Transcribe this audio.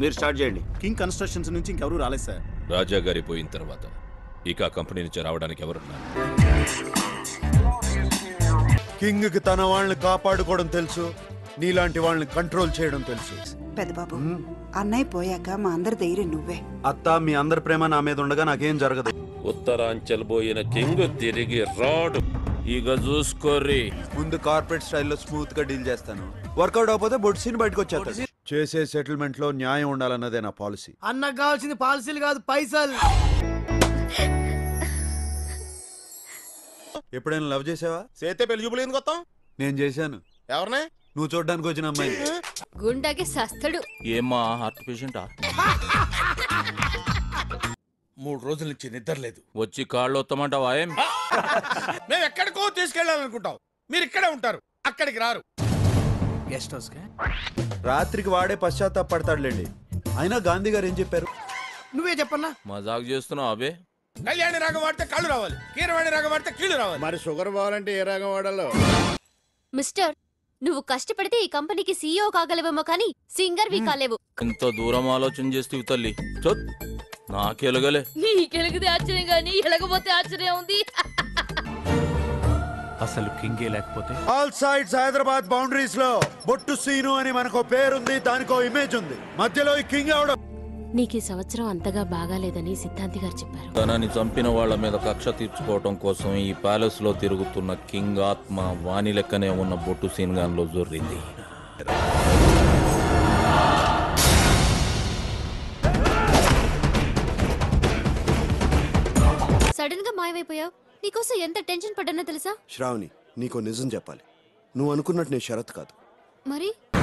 మీరు స్టార్ట్ చేయండి king constructions నుంచి ఇంకెవరూ రాలేదు సార్ రాజా గారి పోయిన తర్వాత ఇక ఆ కంపెనీ నుంచి రావడానికి ఎవరున్నారు కింగ్ కి తన వాళ్ళని కాపాడుకోవడం తెలుసు నీలాంటి వాళ్ళని కంట్రోల్ చేయడం తెలుసు పెద్దబాబు అన్నయ్య పోయాక మా అందరి ధైర్యం నువ్వే అత్త మీ అందరి ప్రేమ నా మీద ఉండగా నాకేం జరగదు ఉత్తరాంచల్ పోయిన కింగ్ తిరిగి రాడు ఇక చూసుకోర్రి ముందు కార్పొరేట్ స్టైల్లో స్మూత్ గా డీల్ చేస్తాను వర్కౌట్ అవకపోతే బొడ్సీని బయటకు వచ్చేస్తాను చేసే సెటిల్మెంట్ లో న్యాయం ఉండాలన్నదే నా పాలసీ అన్నకు కావాల్సింది పాలసీలు కాదు పైసలు ఎప్పుడైనా లవ్ చేసావా చేస్తే పెళ్లి చూపులు ఎందుకు వస్తాం నేను చేశాను ఎవరినే నువ్వు చూడడానికి వచ్చిన అమ్మాయి గుండెకి సస్తడు ఏమా హార్ట్ పేషెంటా మూడు రోజుల నుంచి నిద్ర లేదు వచ్చి కాళ్ళు వస్తామంటావా ఏం మేము ఎక్కడికో తీసుకెళ్ళాలనుకుంటాం మీరు ఇక్కడే ఉంటారు అక్కడికి రారు గెస్ట్ హౌస్ కా రాత్రికి వాడే పశ్చాత్తాపడతాడులేండి అయినా గాంధీ గారు ఏం చెప్పారు నువ్వే చెప్పన్నా మజాక్ చేస్తున్నావు అబే కళ్యాణి రాగం వాడితే కళ్ళు రావాలి కీరవాణి రాగం వాడితే కీళ్ళు రావాలి మరి షుగర్ పోవాలంటే ఏ రాగం వాడాలో మిస్టర్ నువ్వు కష్టపడితే ఈ కంపెనీకి సీఈఓ కాగలవేమో కానీ సింగర్ వి కాలేవు ఇంత దూరం ఆలోచన చేస్తే తల్లి చొత్ నాకెలగలే నీకెలిగితే ఆశ్చర్యం గానీ ఎలగపోతే ఆశ్చర్యం ఉంది అసలు కింగే లేకపోతే ఆల్ సైడ్స్ హైదరాబాద్ బౌండరీస్ లో బొట్టు సీను అని మనకో పేరుంది దానికో ఇమేజ్ ఉంది మధ్యలో ఈ కింగ్ అవడం నీకు ఈ సంవత్సరం అంతగా బాగాలేదని సిద్ధాంతి గారు చెప్పారు తనని చంపిన వాళ్ళ మీద కక్ష తీర్చుకోవటం కోసం ఈ ప్యాలెస్ లో తిరుగుతున్న కింగ్ ఆత్మ వాణి లెక్కనే ఉన్న బొట్టు సీన్గాన్లో జొర్రింది సడన్ గా మాయమైపోయావు నీకోసం ఎంత టెన్షన్ పడ్డానో తెలుసా శ్రావణి నీకో నిజం చెప్పాలి నువ్వు అనుకున్నట్టు నేను షరత్ కాదు మరి